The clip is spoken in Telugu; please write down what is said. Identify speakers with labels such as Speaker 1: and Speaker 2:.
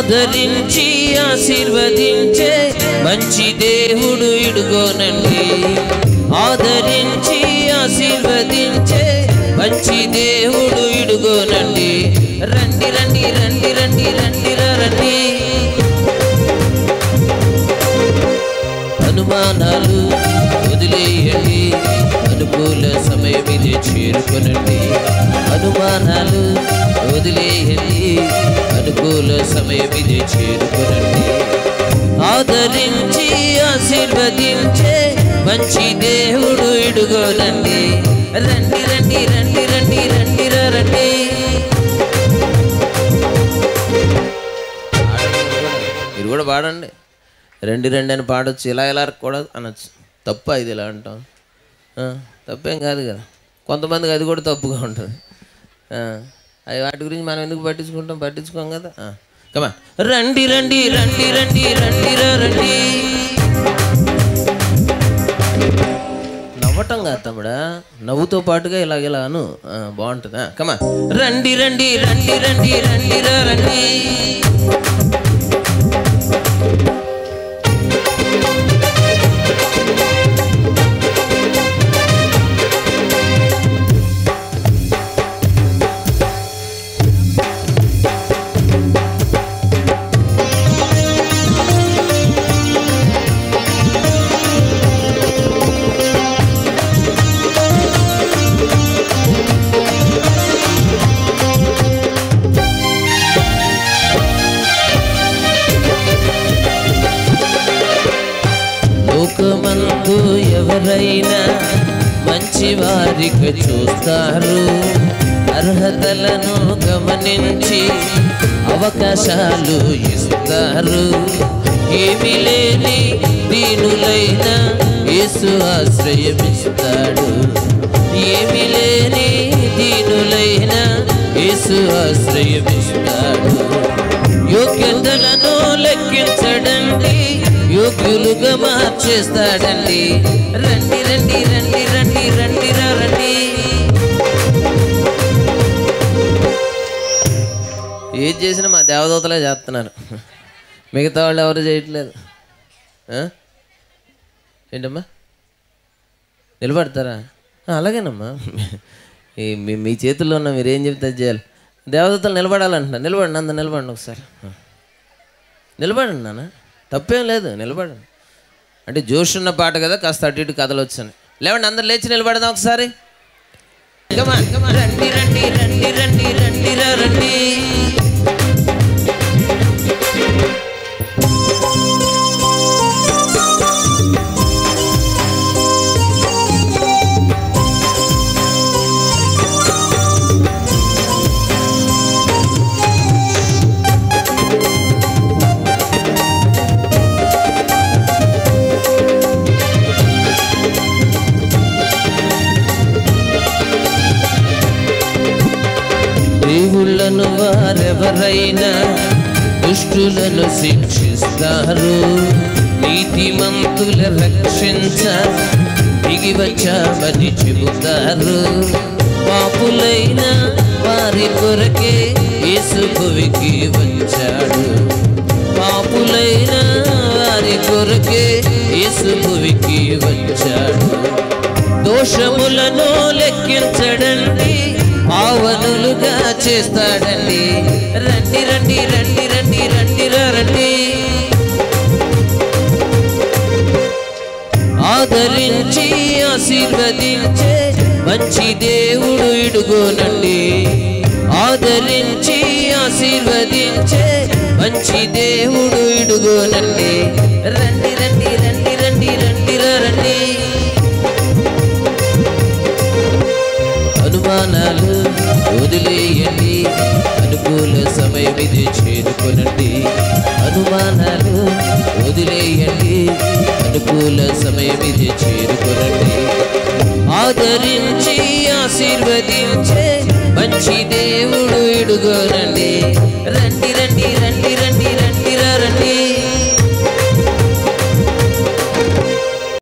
Speaker 1: ఆదరించి ఆశీర్వదించే మంచి దేవుడు ఇడుగోనండి ఆదరించి ఆశీర్వదించే మంచి దేవుడు ఇడుగోనండి రండి రండి రండి రండి రండి రా రండి అనుమానాలు వదిలేయండి అనుకూల సమయం ఇది చేరుకొనండి అనుమానాలు వదిలేయండి అనుకూల సమయం ఇది చేరుకొనండి ఆదరించి ఆశీర్వదించే మంచి దేవుడు ఇడుగోనండి రండి రండి రండి రండి రండి రా రండి మీరు కూడా పాడండి రెండు రెండు అని పాడొచ్చు ఇలా ఇలా కూడా అనొచ్చు తప్ప ఇది ఇలా అంటాం ఆ, తప్పేం కాదు కదా కొంతమందికి అది కూడా తప్పుగా ఉంటుంది ఆ, అవి వాటి గురించి మనం ఎందుకు పట్టించుకుంటాం పట్టించుకోం కదా కమా రండి రండి రండి రండి రండి రా రండి నవ్వటం కాదు తమ్ముడా నవ్వుతో పాటుగా ఇలాగ ఇలా అను ఆ, బాగుంటుందా కమా రండి రండి రండి రండి రండి రా రండి లోకమందు ఎవరైనా మంచి వారికి చూస్తారు అర్హతలను గమనించి అవకాశాలు ఇస్తారు ఏమీ లేని దీనులైన యేసు ఆశ్రయమిస్తాడు ఏమీ లేని దీనులైన యేసు ఆశ్రయమిస్తాడు యోగ్యతలను లెక్కించడండి యోగ్యులుగా మార్చేస్తాడండి రండి రండి రండి రండి రండి రా రండి ఏది చేసినా మా దేవదూతలే చేస్తున్నారు మిగతా వాళ్ళు ఎవరు చేయట్లేదు ఆ? ఏంటమ్మా నిలబడతారా ఆ, అలాగేనమ్మా ఈ మీ మీ చేతుల్లో ఉన్న మీరు ఏం చెప్తే అది చేయాలి దేవదూతలు నిలబడాలంటున్నారు నిలబడండి అంత నిలబడండి ఒకసారి ఆ. నిలబడండి నాన్న తప్పేం లేదు నిలబడండి అంటే జోష్ ఉన్న పాట కదా కాస్త అటు ఇటు కథలు వచ్చాను లేవండి అందరు లేచి నిలబడదాం ఒకసారి Come on, come on. రండి రండి రండి రండి రండి రా రండి దేవుళ్ళను వారెవరైనా దుష్టులను శిక్షిస్తారు నీతిమంతుల రక్షించ దిగి వచ్చామని చెబుతారు పాపులైన వారి కొరకే యేసు భువికి వచ్చాడు పాపులైన వారి కొరకే యేసు భువికి వచ్చాడు దోషములను లెక్కించడండి పావనులుగా చేస్తాడండి రండి రండి రండి రండి రండి రా రండి ఆదరించి ఆశీర్వదించే మంచి దేవుడు ఇడుగోనండి ఆదరించి ఆశీర్వదించే మంచి దేవుడు ఇడుగోనండి రండి రండి రండి రండి రండి రా రండి అనుమానాలు వదిలేయండి అనుకూల సమయం ఇది చేరుకొనండి అనుమానాలు వదిలేయండి అనుకూల సమయం ఇది చేరుకొనండి ఆదరించి ఆశీర్వదించే మంచి దేవుడు ఇడుగోనండి రండి